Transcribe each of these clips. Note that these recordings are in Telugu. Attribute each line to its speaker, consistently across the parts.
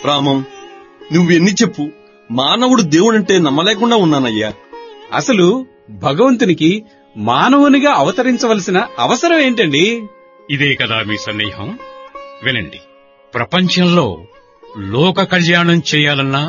Speaker 1: రామం నువ్వెన్ని చెప్పు మానవుడు దేవుడంటే నమ్మలేకుండా ఉన్నానయ్యా
Speaker 2: అసలు భగవంతునికి మానవునిగా అవతరించవలసిన అవసరం ఏంటండి
Speaker 3: ఇదే కదా మీ సందేహం వినండి ప్రపంచంలో లోక కళ్యాణం చేయాలన్నా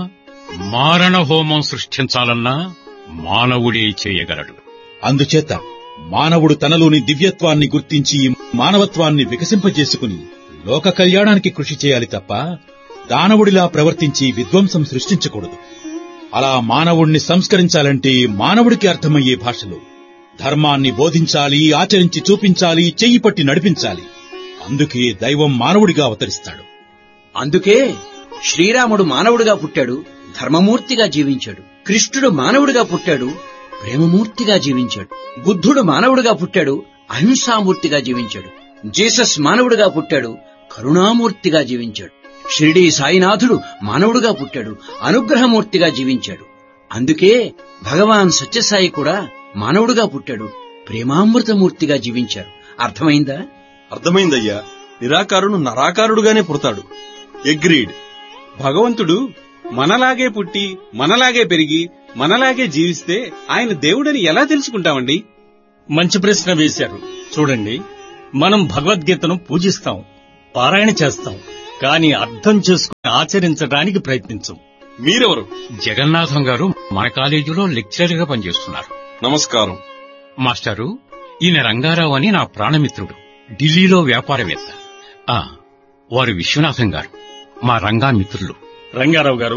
Speaker 3: మారణ హోమం సృష్టించాలన్నా మానవుడే చేయగలడు
Speaker 4: అందుచేత మానవుడు తనలోని దివ్యత్వాన్ని గుర్తించి మానవత్వాన్ని వికసింపజేసుకుని లోక కళ్యాణానికి కృషి చేయాలి తప్ప దానవుడిలా ప్రవర్తించి విధ్వంసం సృష్టించకూడదు అలా మానవుణ్ణి సంస్కరించాలంటే మానవుడికి అర్థమయ్యే భాషలో ధర్మాన్ని బోధించాలి ఆచరించి చూపించాలి చెయ్యి పట్టి నడిపించాలి అందుకే దైవం మానవుడిగా అవతరిస్తాడు
Speaker 5: అందుకే శ్రీరాముడు మానవుడిగా పుట్టాడు ధర్మమూర్తిగా జీవించాడు కృష్ణుడు మానవుడిగా పుట్టాడు ప్రేమమూర్తిగా జీవించాడు బుద్ధుడు మానవుడిగా పుట్టాడు అహింసామూర్తిగా జీవించాడు జీసస్ మానవుడిగా పుట్టాడు కరుణామూర్తిగా జీవించాడు షిరిడీ సాయినాథుడు మానవుడిగా పుట్టాడు అనుగ్రహమూర్తిగా జీవించాడు అందుకే భగవాన్ సత్యసాయి కూడా మానవుడిగా పుట్టాడు ప్రేమామృతమూర్తిగా జీవించారు అర్థమైందా
Speaker 1: అర్థమైందయ్యా నిరాకారుడు నరాకారుడుగానే పుడతాడు ఎగ్రీడ్
Speaker 2: భగవంతుడు మనలాగే పుట్టి మనలాగే పెరిగి మనలాగే జీవిస్తే ఆయన దేవుడని ఎలా తెలుసుకుంటామండి
Speaker 6: మంచి ప్రశ్న వేశారు చూడండి మనం భగవద్గీతను పూజిస్తాం పారాయణ చేస్తాం కానీ అర్థం చేసుకుని ఆచరించడానికి ప్రయత్నించం
Speaker 1: మీరెవరు
Speaker 3: జగన్నాథం గారు మన కాలేజీలో లెక్చరర్ గా పనిచేస్తున్నారు
Speaker 1: నమస్కారం
Speaker 3: మాస్టారు ఈయన రంగారావు అని నా ప్రాణమిత్రుడు ఢిల్లీలో వ్యాపారవేత్త ఆ వారు విశ్వనాథం గారు మా రంగా మిత్రులు
Speaker 6: రంగారావు గారు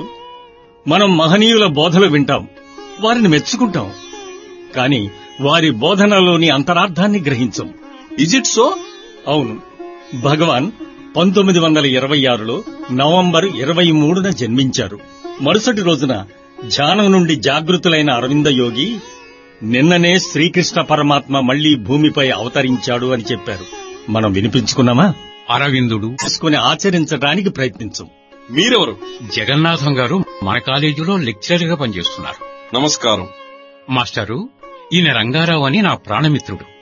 Speaker 6: మనం మహనీయుల బోధలు వింటాం వారిని మెచ్చుకుంటాం కానీ వారి బోధనలోని అంతరార్థాన్ని గ్రహించం
Speaker 1: ఇజ్ ఇట్ సో
Speaker 6: అవును భగవాన్ పంతొమ్మిది వందల ఇరవై ఆరులో నవంబర్ ఇరవై మూడున జన్మించారు మరుసటి రోజున ధ్యానం నుండి జాగృతులైన అరవింద యోగి నిన్ననే శ్రీకృష్ణ పరమాత్మ మళ్లీ భూమిపై అవతరించాడు అని చెప్పారు మనం వినిపించుకున్నామా
Speaker 3: అరవిందుడు
Speaker 6: చేసుకుని ఆచరించడానికి ప్రయత్నించం
Speaker 1: మీరెవరు
Speaker 3: జగన్నాథం గారు మన కాలేజీలో లెక్చరర్ గా పనిచేస్తున్నారు
Speaker 1: నమస్కారం
Speaker 3: మాస్టారు ఈయన రంగారావు అని నా ప్రాణమిత్రుడు